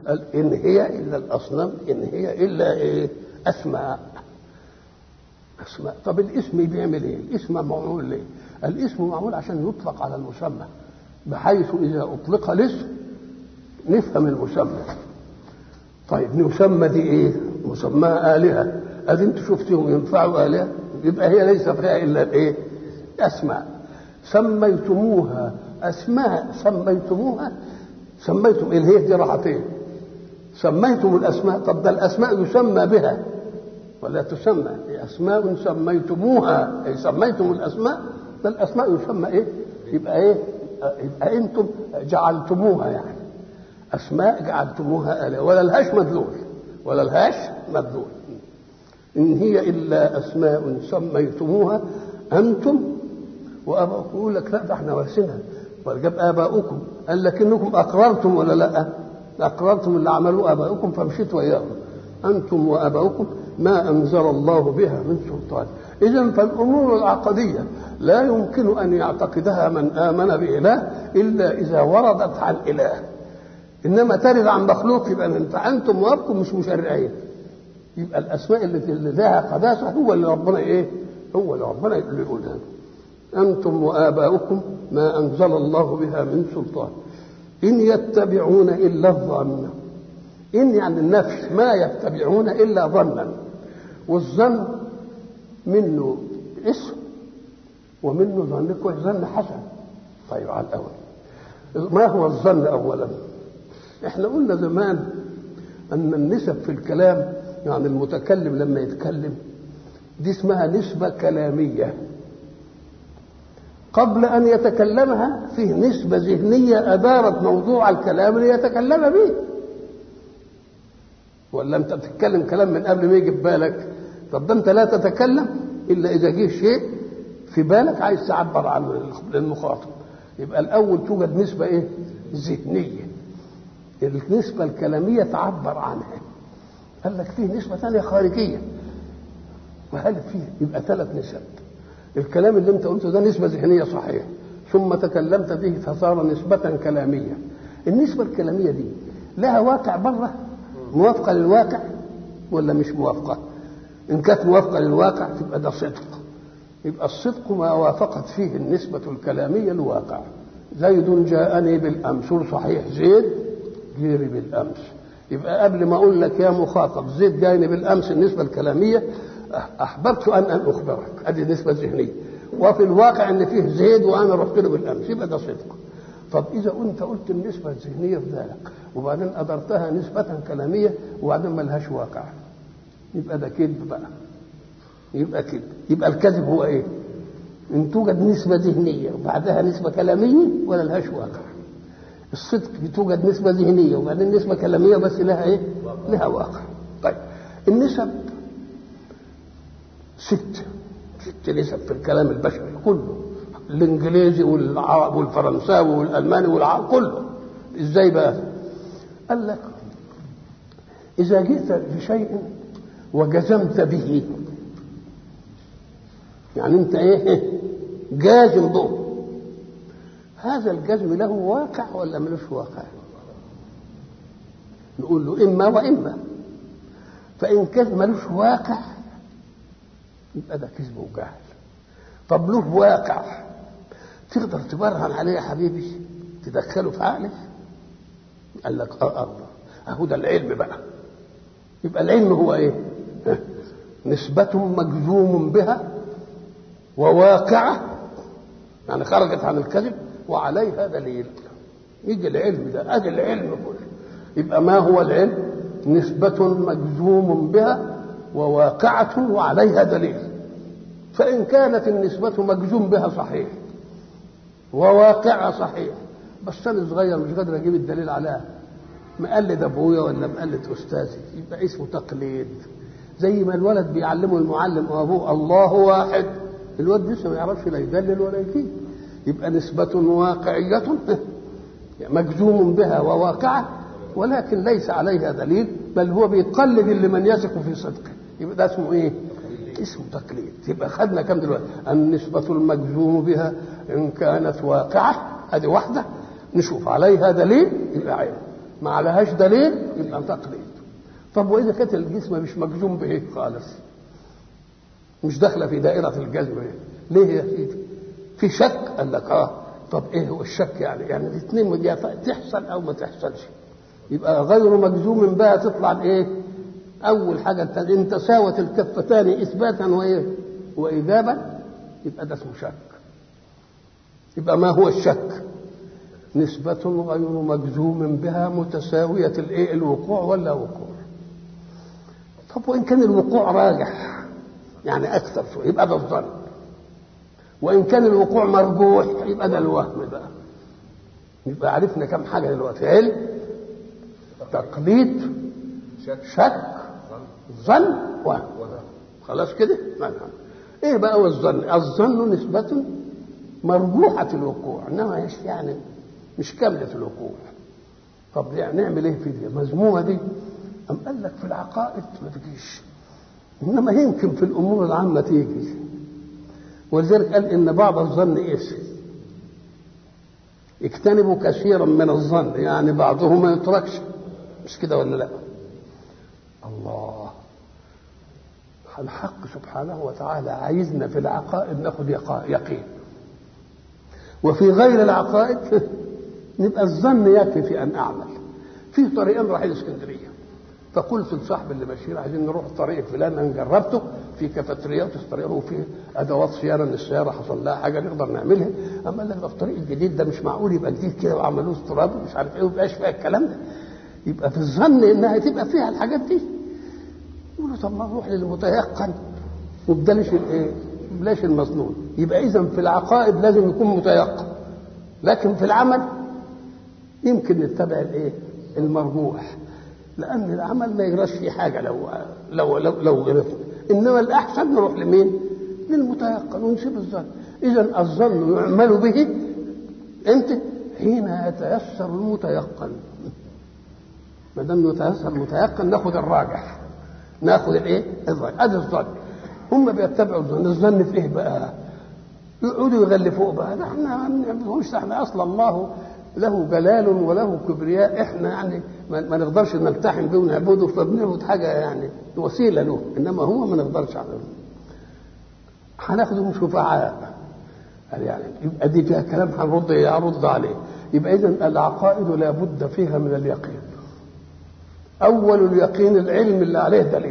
قال إن هي إلا الأصنام إن هي إلا إيه أسماء أسماء طب الاسم بيعمل إيه؟ الاسم معمول ليه؟ الاسم معمول عشان يطلق على المسمى بحيث إذا أطلق الاسم نفهم المسمى طيب نسمى دي إيه؟ مسماها آلهة أدي أنتوا شفتهم ينفعوا آلهة يبقى هي ليس فيها إلا الإيه؟ أسماء سميتموها أسماء سميتموها سميتم اللي هي دي راحت فين؟ سميتم الأسماء طب ده الأسماء يسمى بها ولا تسمى أسماء سميتموها أي سميتم الأسماء ده الأسماء يسمى إيه؟ يبقى إيه؟ يبقى أنتم جعلتموها يعني أسماء جعلتموها آلهة ولا لهاش مدلول ولا لهاش مدلول إن هي إلا أسماء سميتموها أنتم وآباؤكم يقول لك لا ده احنا وارثينها وجاب آباؤكم قال لكنكم أقررتم ولا لا؟ أقررتم اللي عملوه آباؤكم فمشيت وإياهم أنتم وآباؤكم ما أنزل الله بها من سلطان إذا فالأمور العقدية لا يمكن أن يعتقدها من آمن بإله إلا إذا وردت عن إله إنما ترد عن مخلوق يبقى أنت أنتم وأبكم مش مشرعين يبقى الأسماء اللي لها قداسة هو اللي ربنا إيه؟ هو اللي ربنا اللي يقولها أنتم وآباؤكم ما أنزل الله بها من سلطان إن يتبعون إلا الظن إن يعني النفس ما يتبعون إلا ظنا والظن منه اسم ومنه ظن كويس ظن حسن طيب على الأول ما هو الظن أولا احنا قلنا زمان أن النسب في الكلام يعني المتكلم لما يتكلم دي اسمها نسبة كلامية قبل أن يتكلمها فيه نسبة ذهنية أدارت موضوع الكلام ليتكلم به ولا أنت بتتكلم كلام من قبل ما يجي في بالك طب ده أنت لا تتكلم إلا إذا جه شيء في بالك عايز تعبر عنه للمخاطب يبقى الأول توجد نسبة إيه؟ ذهنية النسبة الكلامية تعبر عنها قال لك فيه نسبة ثانية خارجية وهل فيه يبقى ثلاث نسب الكلام اللي انت قلته ده نسبة ذهنية صحيح ثم تكلمت به فصار نسبة كلامية النسبة الكلامية دي لها واقع بره موافقة للواقع ولا مش موافقة إن كانت موافقة للواقع تبقى ده صدق يبقى الصدق ما وافقت فيه النسبة الكلامية الواقع زيد جاءني بالأمس صحيح زيد جيري بالأمس يبقى قبل ما أقول لك يا مخاطب زيد جايني بالأمس النسبة الكلامية احببت ان ان اخبرك ادي نسبه ذهنيه وفي الواقع ان فيه زيد وانا رحت له بالامس يبقى ده صدق طب اذا انت قلت النسبه الذهنيه في ذلك وبعدين ادرتها نسبه كلاميه وبعدين ما لهاش واقع يبقى ده كذب بقى يبقى كذب يبقى الكذب هو ايه ان توجد نسبه ذهنيه وبعدها نسبه كلاميه ولا لهاش واقع الصدق توجد نسبه ذهنيه وبعدين نسبه كلاميه بس لها ايه لها واقع طيب النسب ست ست نسب في الكلام البشري كله الانجليزي والعرب والفرنساوي والالماني والعرب كله ازاي بقى قال لك اذا جئت بشيء وجزمت به يعني انت ايه جازم به هذا الجزم له واقع ولا ملوش واقع نقول له اما واما فان كان ملوش واقع يبقى ده كذب وجهل طب له واقع تقدر تبرهن عليه يا حبيبي تدخله في عقلك قال لك اه الله اهو ده العلم بقى يبقى العلم هو ايه نسبة مجزوم بها وواقعة يعني خرجت عن الكذب وعليها دليل يجي العلم ده ادي العلم كله يبقى ما هو العلم نسبة مجزوم بها وواقعة وعليها دليل فإن كانت النسبة مجزوم بها صحيح وواقعة صحيح بس أنا صغير مش قادر أجيب الدليل عليها مقلد أبويا ولا مقلد أستاذي يبقى اسمه تقليد زي ما الولد بيعلمه المعلم وأبوه الله واحد الولد لسه ما يعرفش لا يدلل ولا يكيد يبقى نسبة واقعية مجزوم بها وواقعة ولكن ليس عليها دليل بل هو بيقلد اللي من يثق في صدقه يبقى ده اسمه ايه؟ اسمه تقليد يبقى خدنا كم دلوقتي النسبة المجزوم بها إن كانت واقعة هذه واحدة نشوف عليها دليل يبقى عين ما عليهاش دليل يبقى تقليد طب واذا كانت الجسم مش مجزوم بايه خالص مش داخله في دائره الجزم إيه؟ ليه يا سيدي في شك قال لك اه طب ايه هو الشك يعني يعني الاثنين تحصل او ما تحصلش يبقى غير مجزوم بها تطلع ايه اول حاجه ان تساوت الكفتان اثباتا وايه وايجابا يبقى ده اسمه شك يبقى ما هو الشك نسبة غير مجزوم بها متساوية الايه الوقوع ولا وقوع طب وإن كان الوقوع راجح يعني أكثر شوية يبقى ده الظن وإن كان الوقوع مرجوح يبقى ده الوهم بقى يبقى عرفنا كم حاجة دلوقتي علم تقليد شك ظن وهم خلاص كده نعم ايه بقى هو الظن الظن نسبة مرجوحة الوقوع انما مش يعني مش كاملة الوقوع طب يعني نعمل ايه في دي مذمومة دي أم قال لك في العقائد ما تجيش انما يمكن في الامور العامة تيجي ولذلك قال ان بعض الظن ايش اجتنبوا كثيرا من الظن يعني بعضه ما يتركش مش كده ولا لا الله الحق سبحانه وتعالى عايزنا في العقائد ناخد يقين وفي غير العقائد نبقى الظن يكفي في ان اعمل في طريقين رايحين اسكندريه فقلت لصاحبي اللي بشير عايزين نروح الطريق فلان انا جربته في كافيتريات الطريق وفي ادوات صيانه ان السياره حصل لها حاجه نقدر نعملها اما قال لك ده الطريق الجديد ده مش معقول يبقى جديد كده وعملوه استراد ومش عارف ايه ومبقاش فيها الكلام ده يبقى في الظن انها تبقى فيها الحاجات دي يقولوا طب ما نروح للمتيقن وبلاش الايه؟ بلاش المظنون يبقى اذا في العقائد لازم يكون متيقن لكن في العمل يمكن نتبع الايه؟ المرجوح لان العمل ما يجراش فيه حاجه لو لو لو, لو غلطنا انما الاحسن نروح لمين؟ للمتيقن ونسيب الظن اذا الظن يعمل به امتى؟ حين يتيسر المتيقن ما دام يتيسر المتيقن ناخد الراجح ناخد الايه؟ الظن ادي الظن هم بيتبعوا الظن الظن في ايه بقى؟ يقعدوا يغلفوه بقى ده احنا ما بنعملهوش احنا اصلا الله له جلال وله كبرياء احنا يعني ما نقدرش نلتحم به ونعبده فبنعبد حاجه يعني وسيله له انما هو ما نقدرش عليه هناخدهم شفعاء يعني يبقى دي فيها كلام هنرد يرد عليه يبقى اذا العقائد لا بد فيها من اليقين اول اليقين العلم اللي عليه دليل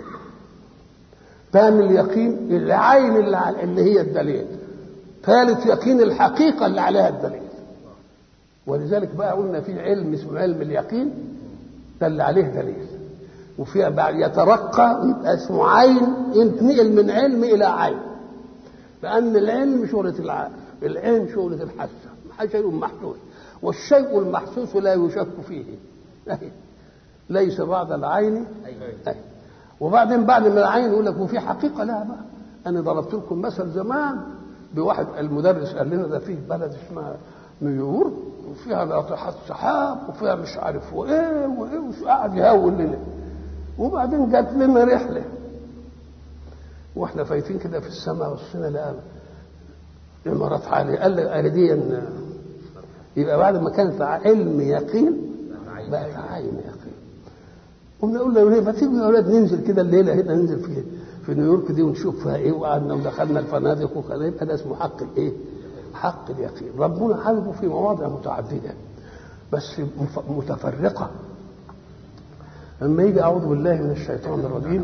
ثاني اليقين العين اللي, اللي هي الدليل ثالث يقين الحقيقه اللي عليها الدليل ولذلك بقى قلنا في علم اسمه علم اليقين ده اللي عليه دليل وفيها بعد يترقى يبقى اسمه عين ينتقل من علم الى عين لان العلم شغله العقل العلم شغله الحاسه شيء محسوس والشيء المحسوس لا يشك فيه ليس بعد العين أي. وبعدين بعد من العين يقول لك وفي حقيقه لها بقى انا ضربت لكم مثل زمان بواحد المدرس قال لنا ده فيه بلد اسمها نيويورك وفيها ناطحات سحاب وفيها مش عارف وايه وايه وش قاعد يهول لنا وبعدين جات لنا رحله واحنا فايتين كده في السماء والسنه لقى امارات عاليه قال لي قال دي إن يبقى بعد ما كانت علم يقين بقت عين يقين قمنا نقول له ما تيجوا يا اولاد ننزل كده الليله هنا ننزل في في نيويورك دي ونشوف فيها ايه وقعدنا ودخلنا الفنادق وكذا يبقى ده اسمه حق الايه؟ حق اليقين ربنا حذفه في مواضع متعددة بس متفرقة لما يجي أعوذ بالله من الشيطان الرجيم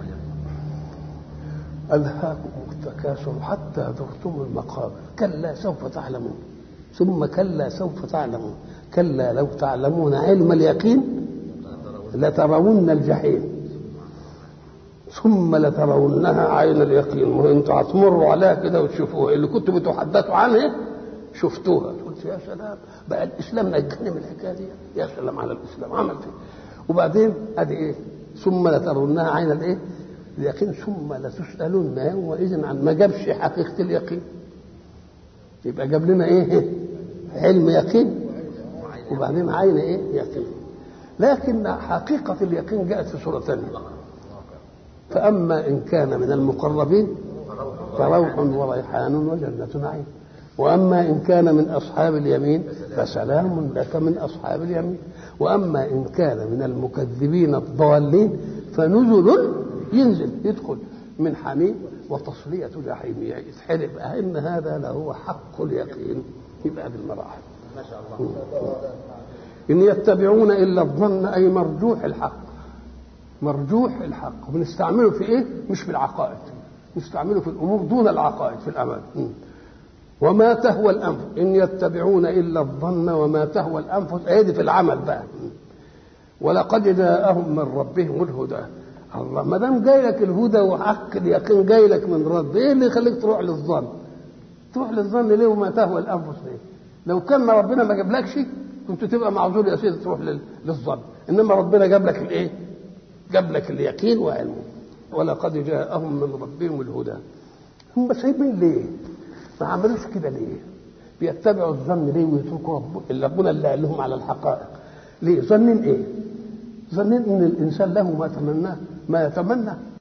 ألهاكم التكاثر حتى زرتم المقابر كلا سوف تعلمون ثم كلا سوف تعلمون كلا لو تعلمون علم اليقين لترون الجحيم ثم لترونها عين اليقين وانتوا هتمروا عليها كده وتشوفوها اللي كنتوا بتحدثوا عنها شفتوها قلت يا سلام بقى الاسلام نجاني من الحكايه دي يا سلام على الاسلام عملت ايه وبعدين ادي ايه ثم لترونها عين الايه اليقين ثم لتسالن يومئذ عن ما جابش حقيقه اليقين يبقى جاب لنا ايه علم يقين وبعدين عين ايه يقين لكن حقيقه اليقين جاءت في سوره ثانيه فأما إن كان من المقربين فروح وريحان وجنة نعيم واما ان كان من اصحاب اليمين فسلام لك من اصحاب اليمين واما ان كان من المكذبين الضالين فنزل ينزل يدخل من حميم وتصلية جحيم يتحرق ان هذا لهو حق اليقين يبقى بالمراحل ما شاء الله ان يتبعون الا الظن اي مرجوح الحق مرجوح الحق بنستعمله في ايه مش في العقائد نستعمله في الامور دون العقائد في الامل وما تهوى الانفس ان يتبعون الا الظن وما تهوى الانفس ايدي في العمل بقى ولقد جاءهم من ربهم الهدى الله ما دام جاي لك الهدى وحق اليقين جاي لك من رب ايه اللي يخليك تروح للظن تروح للظن ليه وما تهوى الانفس ليه لو كان ربنا ما جابلكش كنت تبقى معذور يا سيدي تروح للظن انما ربنا جاب لك الايه جاب لك اليقين وعلمه ولقد جاءهم من ربهم الهدى هم سايبين ليه ما عملوش كده ليه بيتبعوا الظن ليه ويتركوا ربنا اللي قال لهم على الحقائق ليه ظنين ايه ظنين ان الانسان له ما تمناه ما يتمنى